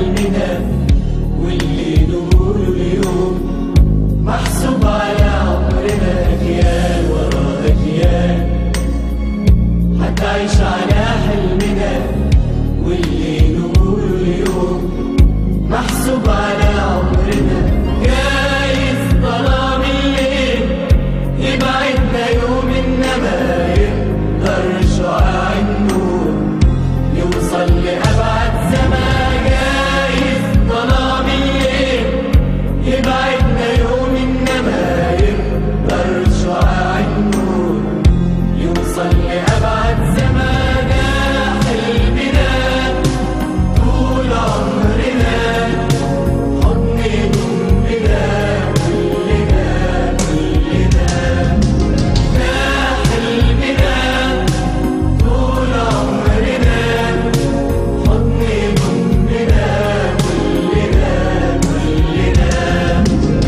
حلمنا واللي نقوله اليوم محسوب على عمرنا أجيال ورا أجيال هتعيش على حلمنا واللي نقوله اليوم محسوب على عمرنا جايز ظلام الليل يبعدنا يوم إنما يقدر شعاع النور يوصل لأبعد زمان جايز ظلام الليل يبعدنا يوم إنما يقدر شعاع النور يوصل لأبعد زمان حلمنا طول عمرنا حضن ضمنا كلنا كلنا ده حلمنا طول عمرنا حضن ضمنا كلنا كلنا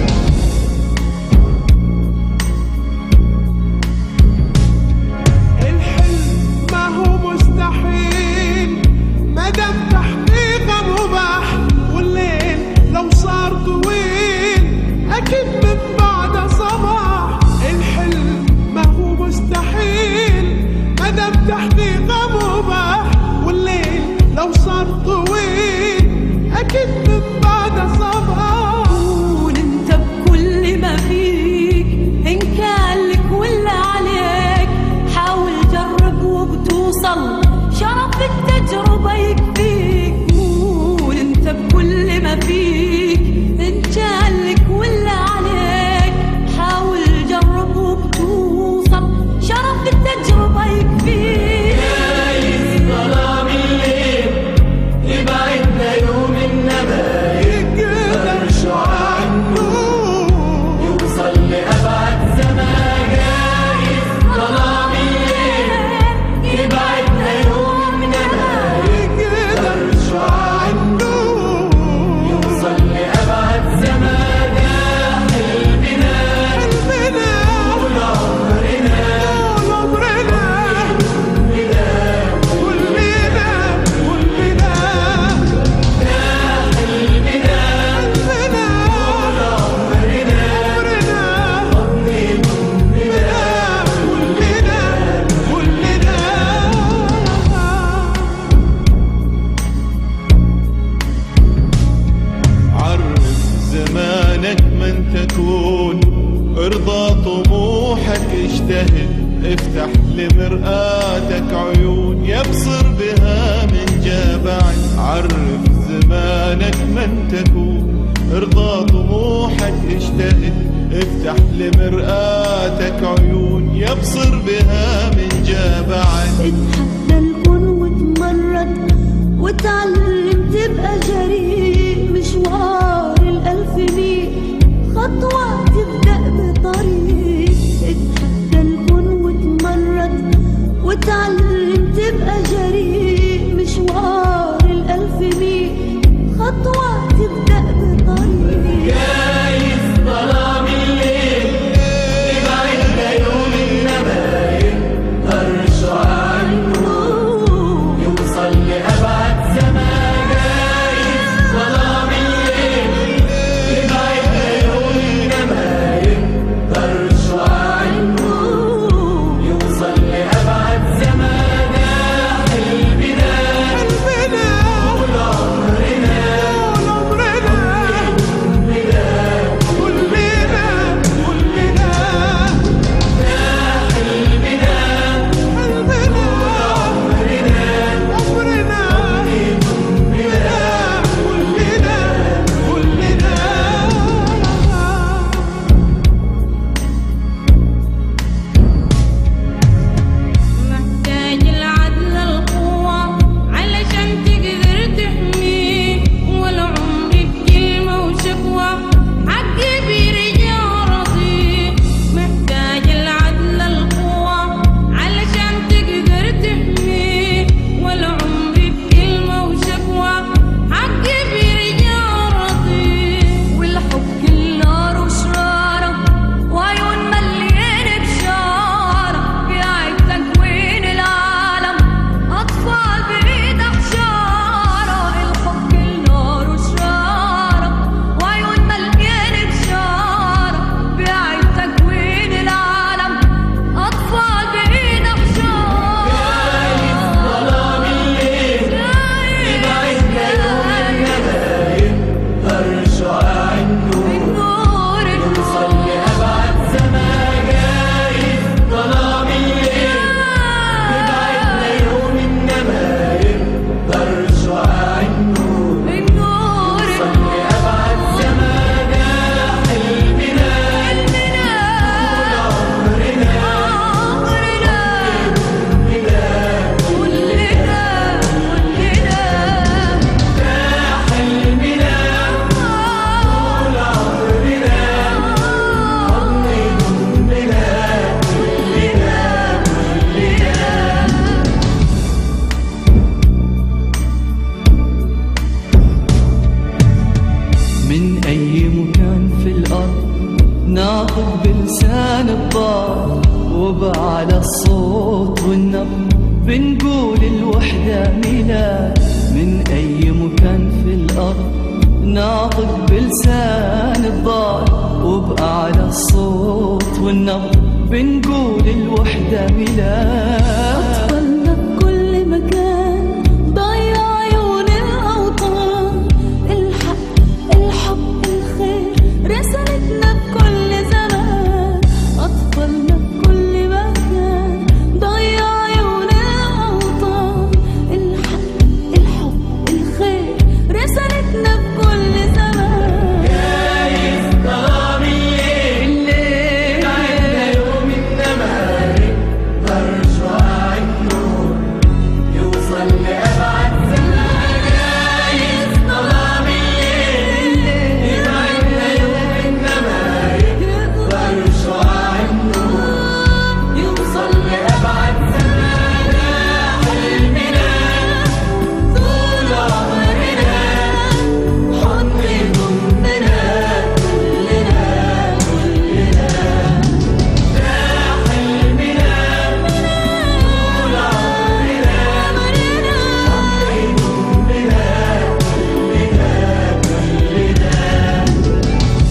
الحلم ما هو مستحيل ما دام تحقيقه مباح والليل لو صار طويل اكيد من بعد صباح الحلم ما هو مستحيل ما دام تحقيقه مباح والليل لو صار طويل اكيد من بعد صباح كون انت بكل ما فيك ان كان لك ولا عليك حاول جرب وبتوصل شرف التجربة يكفيك كون انت بكل ما فيك ان كان لك ولا عليك حاول جرب وبتوصل شرف التجربة يكفيك جايز ظلام الليل يبعدنا يوم إنما يقدر شعاع النور يوصل لأبعد زمان جايز ظلام الليل يبعدنا يوم إنما يقدر شعاع النور يوصل لأبعد زمان حلمنا حلمنا طول عمرنا طول عمرنا كلنا كلنا حلمنا حلمنا عمرنا عمرنا حضن ضمنا كلنا كلنا عرف زمانك من تكون ارضى طموحك اجتهد افتح لمرآتك عيون يبصر بها من جابعك عرف زمانك من تكون ارضى طموحك اجتهد افتح لمرآتك عيون يبصر بها من جابعك اتحدى الكون واتمرد واتعلم تبقى جريء مشوار الألف ميل خطوة تبدأ بطريق اتحدى الكون واتمرد واتعلم تبقى جريء مشوار الألف ميل خطوة تبدأ بطريق جايز ظلام الليل يبعدنا يوم إنما يقدر شعاع النور يوصل لأبعد زمان جايز ظلام الليل يبعدنا يوم والنبض بنقول الوحدة ميلاد من أي مكان في الأرض ناطق بلسان الضال وبأعلى الصوت والنبض بنقول الوحدة ميلاد أطفالنا بكل مكان ضيع عيون الأوطان الحق الحب الخير رسالتنا بكل زمان أطفالنا بكل مكان ضيع عيون الأوطان الحق الحب الخير رسالتنا بكل زمان جايز ظلام الليل بعدنا يوم النمارق برجع النور يوصل لأبعد زمان جايز ظلام الليل بعدنا يوم النمارق برجع النور يوصل لأبعد زمان حلمنا طول عمرنا حضن ضمنا كلنا كلنا ده حلمنا طول عمرنا حضن ضمنا كلنا كلنا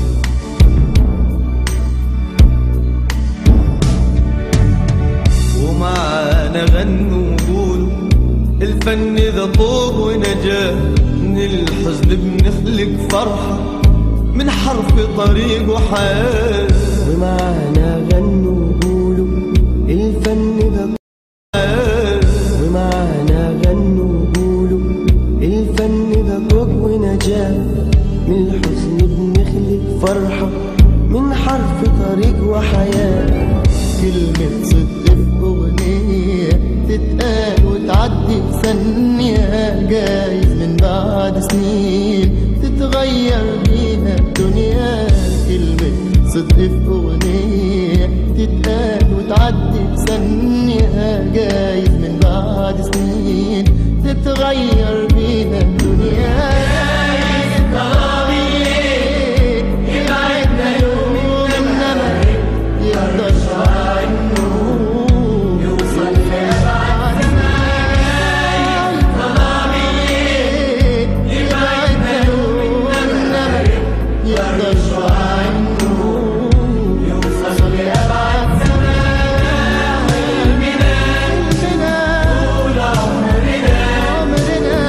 ومعانا غنوا وقولوا الفن ذا طوب ونجاة من الحزن بنخلق فرحة من حرف طريق وحياة ومعانا غنوا وقولوا الفن ذا حياة ومعانا غنوا وقولوا الفن ذا طوق ونجاة من الحزن بنخلق فرحة من حرف طريق وحياة كلمة صدق في أغنية تتقال وتعدي بثانية جايز من بعد سنين تتغير بيها الدنيا كلمة صدق في أغنية تتقال وتعدي بثانية جايز من بعد سنين تتغير بيها الدنيا ظلام الليل يبعدنا يوم النمارق يرجع النور يوصل لأبعد زمان ظلام الليل يبعدنا يوم النمارق يرجع النور يوصل لأبعد زمان حلمنا طول عمرنا عمرنا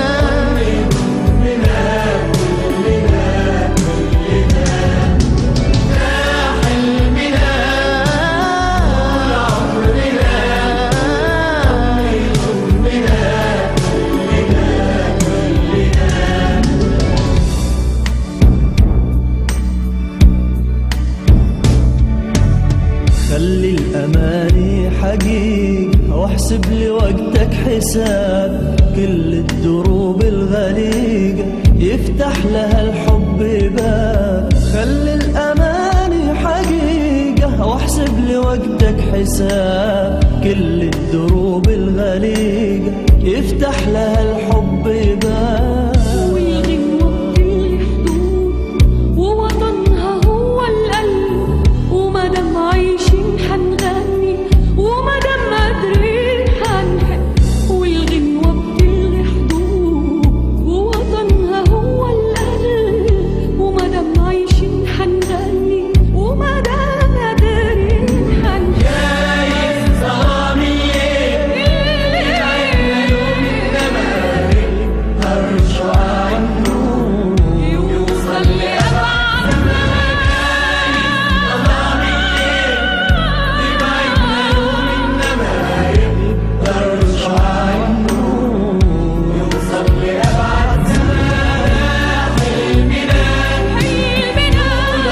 خلي الأماني حقيقة واحسب لي وقتك حساب كل الدروب الغليقة يفتح لها الحب باب خلي الأماني حقيقة واحسب لي وقتك حساب كل الدروب الغليقة يفتح لها الحب باب والغنوة بكل حدود ووطنها هو القلب ومادام عايشين حنغني ومادام قادرين حنحب والغنوة بكل حدود ووطنها هو القلب ومادام عايشين حنغني ومادام قادرين حنحب جايز ظلام الليل يبعدنا يوم النمارق برجع النور يوصل لأبعد زمان ظلام الليل يبعدنا يوم النمارق برجع النور يوصل لأبعد زمان حلمنا طول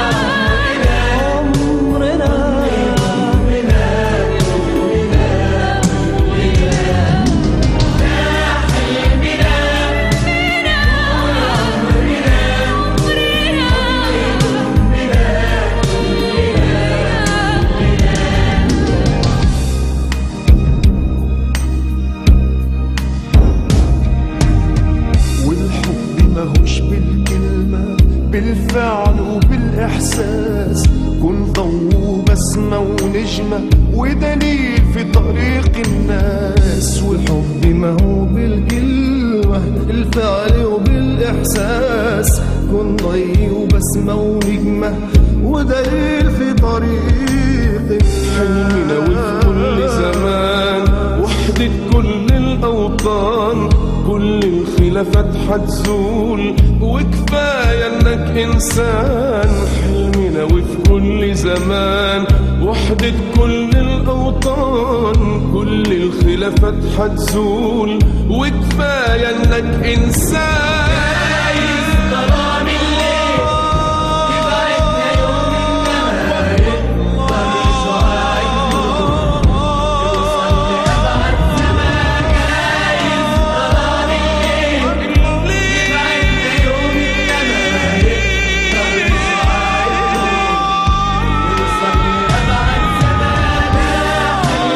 عمرنا عمرنا والحب ماهوش بالكلمة بالفعل وبالإحساس كن ضوء بسمة ونجمة ودليل في طريق ملك الناس والحب ما هو بالكلمة الفعل وبالإحساس كن ضي وبسمة ونجمة ودليل في طريق حلمنا وفي كل زمان وحدة كل الأوطان كل الخلافات حتزول وكفاية انك انسان حلمنا وفي كل زمان وحدة كل الأوطان كل الخلافات حتزول وكفاية انك انسان ظلام الليل يبعدنا يوم النهار طريق شعاع النور يوصل لأبعد زمان عايز ظلام الليل يبعدنا يوم النهار طريق شعاع النور يوصل لأبعد زمان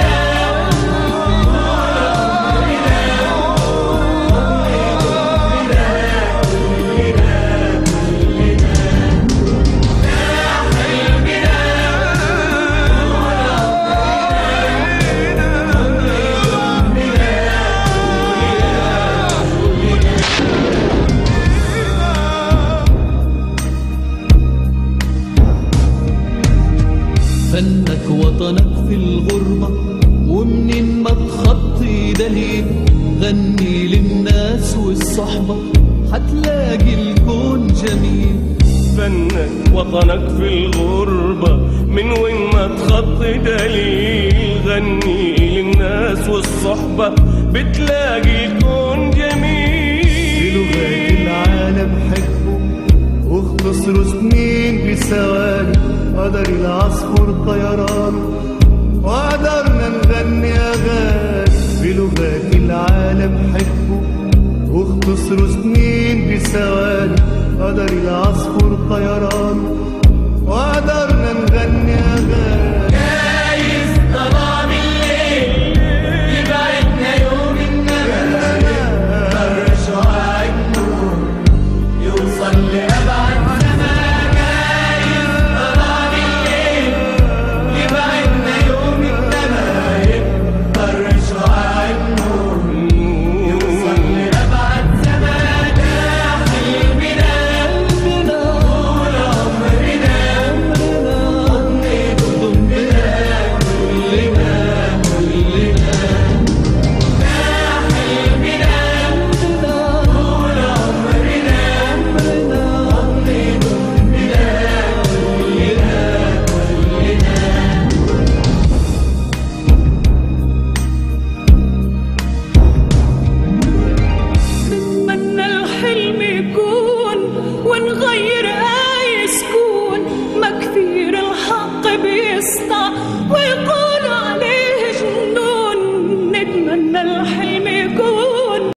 فنك وطنك في الغربة ومنين ما تخطي دليل غني للناس والصحبة هتلاقي الكون جميل فنك وطنك في الغربة من وين ما تخطي دليل غني للناس والصحبة بتلاقي الكون في لغات جميل العالم حبه واختصروا سنين بثواني قدر العصفور طيران وقدرنا نغني أغاني في لغات العالم حبه واختصروا سنين بثواني قدر العصفور طيران وقدرنا نغني أغاني